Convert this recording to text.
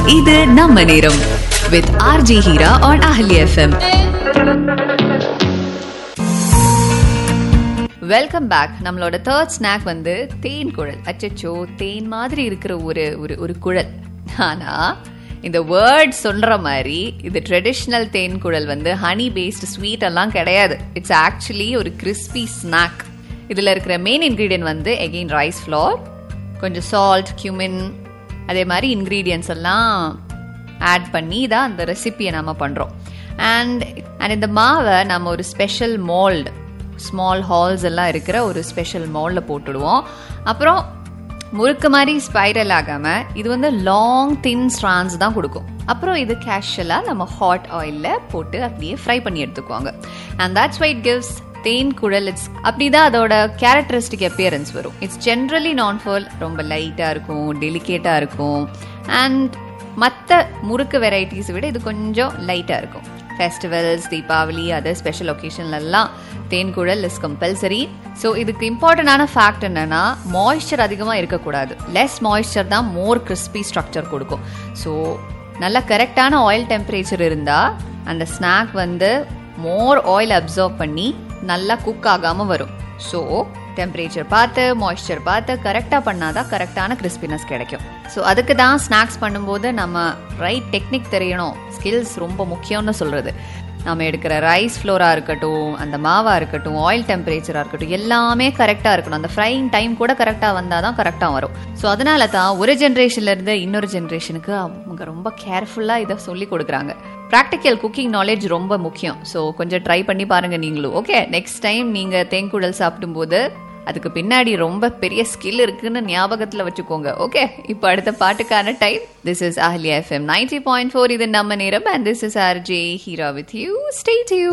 இது நம்ம நேரம் with RJ Heera on Ahali FM welcome back நம்மளோட தேர்ட் ஸ்நாக் வந்து தேன் குழல் அச்சச்சோ தேன் மாதிரி இருக்கிற ஒரு ஒரு ஒரு குழல் ஆனா இந்த வேர்ட் சொல்ற மாதிரி இது ட்ரெடிஷ்னல் தேன் குழல் வந்து ஹனி பேஸ்டு ஸ்வீட் எல்லாம் கிடையாது இட்ஸ் ஆக்சுவலி ஒரு கிறிஸ்பி ஸ்நாக் இதுல இருக்கிற மெயின் இன்க்ரீடியன்ட் வந்து எகெயின் ரைஸ் ஃப்ளோர் கொஞ்சம் சால்ட் cumin அதே மாதிரி இன்க்ரீடியன்ஸ் எல்லாம் ஆட் பண்ணி தான் அந்த ரெசிபியை நம்ம பண்ணுறோம் அண்ட் அண்ட் இந்த மாவை நம்ம ஒரு ஸ்பெஷல் மோல்டு ஸ்மால் ஹால்ஸ் எல்லாம் இருக்கிற ஒரு ஸ்பெஷல் மோல்டில் போட்டுடுவோம் அப்புறம் முறுக்கு மாதிரி ஸ்பைரல் ஆகாமல் இது வந்து லாங் தின் ஸ்ட்ரான்ஸ் தான் கொடுக்கும் அப்புறம் இது கேஷுவலாக நம்ம ஹாட் ஆயிலில் போட்டு அப்படியே ஃப்ரை பண்ணி எடுத்துக்குவாங்க and that's why it gives thenkuzhal it's அப்படிதான் அதோட கேரக்டரிஸ்டிக் அப்பியரன்ஸ் வரும் இட்ஸ் ஜென்ரலி நான் ஃபால் ரொம்ப லைட்டாக இருக்கும் டெலிகேட்டாக இருக்கும் அண்ட் மற்ற முறுக்கு வெரைட்டிஸ் விட இது கொஞ்சம் லைட்டாக இருக்கும் ஃபெஸ்டிவல்ஸ் தீபாவளி அதர் ஸ்பெஷல் ஒகேஷன்லலாம் thenkuzhal is compulsory so இதுக்கு இம்பார்ட்டண்டான ஃபேக்ட் என்னன்னா மாய்ஸ்சர் அதிகமாக இருக்கக்கூடாது லெஸ் மாய்ஸ்சர் தான் மோர் கிறிஸ்பி ஸ்ட்ரக்சர் கொடுக்கும் ஸோ நல்ல கரெக்டான ஆயில் டெம்பரேச்சர் இருந்தால் அந்த ஸ்நாக் வந்து மோர் ஆயில் அப்சர்வ் பண்ணி நல்லா குக் ஆகாமல் வரும் ஸோ டெம்பரேச்சர் பார்த்து மாய்ஸ்சர் பார்த்து கரெக்டாக பண்ணாதான் கரெக்டான கிறிஸ்பினஸ் கிடைக்கும் ஸோ அதுக்கு தான் ஸ்நாக்ஸ் பண்ணும்போது நம்ம ரைட் டெக்னிக் தெரியணும் ஸ்கில்ஸ் ரொம்ப முக்கியம்னு சொல்கிறது நம்ம எடுக்கிற ரைஸ் ஃப்ளோராக இருக்கட்டும் அந்த மாவாக இருக்கட்டும் ஆயில் டெம்பரேச்சராக இருக்கட்டும் எல்லாமே கரெக்டாக இருக்கணும் அந்த ஃப்ரைங் டைம் கூட கரெக்டாக வந்தால் தான் கரெக்டாக வரும் ஸோ அதனால தான் ஒரு ஜென்ரேஷன்லேருந்து இன்னொரு ஜென்ரேஷனுக்கு அவங்க ரொம்ப கேர்ஃபுல்லாக இதை சொல்லி கொடுக்குறாங்க ப்ராக்டிக்கல் குக்கிங் நாலேஜ் ரொம்ப முக்கியம் ஸோ கொஞ்சம் ட்ரை பண்ணி பாருங்க நீங்களும் ஓகே நெக்ஸ்ட் டைம் நீங்கள் தேங்குழல் சாப்பிடும்போது அதுக்கு பின்னாடி ரொம்ப பெரிய ஸ்கில் இருக்குன்னு ஞாபகத்தில் வச்சுக்கோங்க ஓகே இப்போ அடுத்த பாட்டுக்கான time this is Ahliya FM ninety point four இது நம்ம நேரம் and this is R J Heera with you stay you